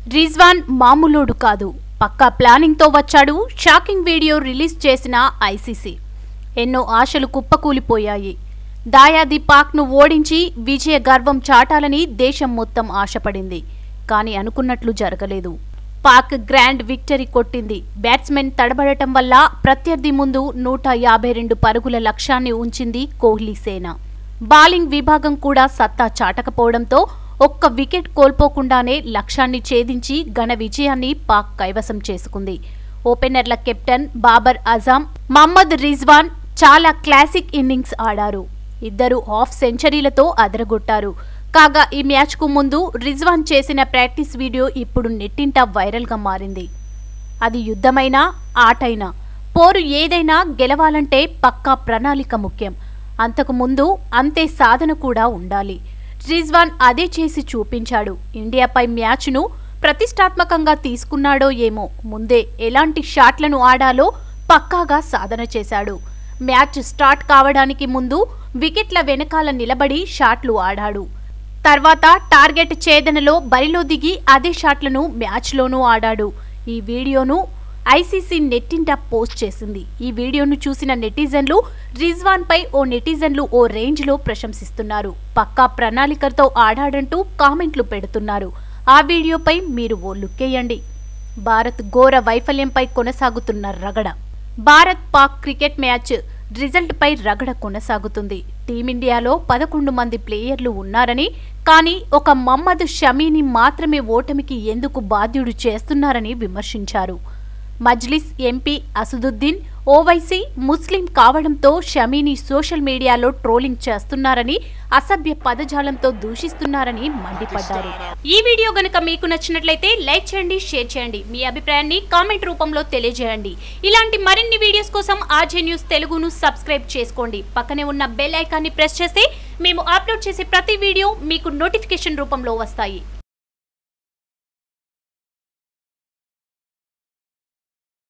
రిజ్వాన్ మామూలోడు కాదు పక్కా ప్లానింగ్తో వచ్చాడు షాకింగ్ వీడియో రిలీజ్ చేసిన ఐసీసీ ఎన్నో ఆశలు కుప్పకూలిపోయాయి దాయాది పాక్ను ఓడించి విజయ గర్వం చాటాలని దేశం మొత్తం ఆశపడింది కానీ అనుకున్నట్లు జరగలేదు పాక్ గ్రాండ్ విక్టరీ కొట్టింది బ్యాట్స్మెన్ తడబడటం వల్ల ప్రత్యర్థి ముందు నూట యాభై రెండు పరుగుల లక్ష్యాన్ని ఉంచింది కోహ్లీ సేన బౌలింగ్ విభాగం కూడా సత్తా చాటకపోవడంతో ఒక్క వికెట్ కోల్పోకుండానే లక్ష్యాన్ని ఛేదించి ఘన విజయాన్ని పాక్ కైవసం చేసుకుంది ఓపెనర్ల కెప్టెన్ బాబర్ అజాం మహమ్మద్ రిజ్వాన్ చాలా క్లాసిక్ ఇన్నింగ్స్ ఆడారు ఇద్దరు హాఫ్ సెంచరీలతో అదరగొట్టారు కాగా ఈ మ్యాచ్కు ముందు రిజ్వాన్ చేసిన ప్రాక్టీస్ వీడియో ఇప్పుడు నెట్టింట వైరల్గా మారింది అది యుద్ధమైనా ఆటైనా పోరు ఏదైనా గెలవాలంటే పక్కా ప్రణాళిక ముఖ్యం అంతకు ముందు అంతే సాధన కూడా ఉండాలి రిజ్వాన్ అదే చేసి చూపించాడు ఇండియాపై మ్యాచ్ను ప్రతిష్టాత్మకంగా తీసుకున్నాడో ఏమో ముందే ఎలాంటి షాట్లను ఆడాలో పక్కాగా సాధన చేశాడు మ్యాచ్ స్టార్ట్ కావడానికి ముందు వికెట్ల వెనకాల నిలబడి షాట్లు ఆడాడు తర్వాత టార్గెట్ ఛేదనలో బరిలో దిగి అదే షాట్లను మ్యాచ్లోనూ ఆడాడు ఈ వీడియోను ఐసీసీ నెట్టింట పోస్ట్ చేసింది ఈ వీడియోను చూసిన నెటిజన్లు రిజ్వాన్ పై ఓ నెటిజన్లు ఓ రేంజ్ లో ప్రశంసిస్తున్నారు పక్కా ప్రణాళికతో ఆడాడంటూ కామెంట్లు పెడుతున్నారు ఆ వీడియోపై మీరు ఓ లుక్కేయండి భారత్ ఘోర వైఫల్యంపై కొనసాగుతున్న రగడ Bharat Pak cricket match result పై రగడ కొనసాగుతుంది టీమిండియాలో పదకొండు మంది ప్లేయర్లు ఉన్నారని కానీ ఒక మహమ్మద్ షమీని మాత్రమే ఓటమికి ఎందుకు బాధ్యుడు చేస్తున్నారని విమర్శించారు మజ్లిస్ ఎంపీ అసదుద్దీన్ ఓవైసీ ముస్లిం కావడంతో షమీని సోషల్ మీడియాలో ట్రోలింగ్ చేస్తున్నారని అసభ్య పదజాలంతో దూషిస్తున్నారని మండిపడ్డారు ఈ వీడియో గనుక మీకు నచ్చినట్లయితే లైక్ చేయండి షేర్ చేయండి మీ అభిప్రాయాన్ని కామెంట్ రూపంలో తెలియజేయండి ఇలాంటి మరిన్ని వీడియోస్ కోసం ఆర్జే న్యూస్ తెలుగును సబ్స్క్రైబ్ చేసుకోండి పక్కనే ఉన్న బెల్ ఐకాన్ని ప్రెస్ చేస్తే మేము అప్లోడ్ చేసే ప్రతి వీడియో మీకు నోటిఫికేషన్ రూపంలో వస్తాయి